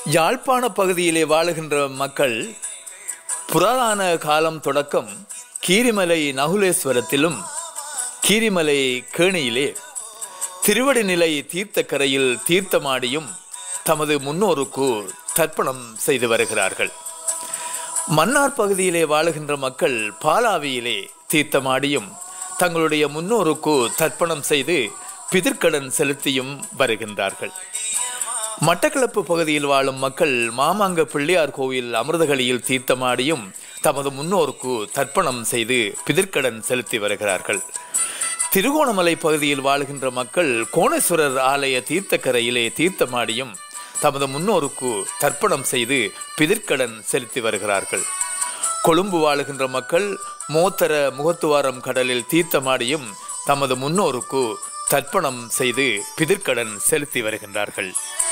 யாழ்ப்பாண பகுதியிலே வாழுகின்ற மக்கள் புராதன காலம் தொடக்கம் கீரிமலை நகுலேஸ்வரத்திலும் கீரிமலை கேணியிலே திருவடி நிலை தீர்த்தக்கரையில் தீர்த்தமாடியும் தமது முன்னோருக்கு தர்ப்பணம் செய்து வருகிறார்கள் மன்னார் பகுதியிலே வாழுகின்ற மக்கள் பாலாவியிலே தீர்த்தமாடியும் தங்களுடைய முன்னோருக்கு தர்ப்பணம் செய்து பிதிர்க்கடன் செலுத்தியும் வருகின்றார்கள் மட்டக்களப்பு பகுதியில் வாழும் மக்கள் மாமாங்க பிள்ளையார் கோவில் அமிர்தகளியில் தீர்த்தமாடியும் தமது முன்னோருக்கு தர்ப்பணம் செய்து பிதிர்க்கடன் செலுத்தி வருகிறார்கள் திருகோணமலை பகுதியில் வாழுகின்ற மக்கள் கோணேஸ்வரர் ஆலய தீர்த்தக்கரையிலே தீர்த்தமாடியும் தமது முன்னோருக்கு தர்ப்பணம் செய்து பிதிர்க்கடன் செலுத்தி வருகிறார்கள் கொழும்பு வாழுகின்ற மக்கள் மோத்தர முகத்துவாரம் கடலில் தீர்த்தமாடியும் தமது முன்னோருக்கு தர்ப்பணம் செய்து பிதிர்க்கடன் செலுத்தி வருகின்றார்கள்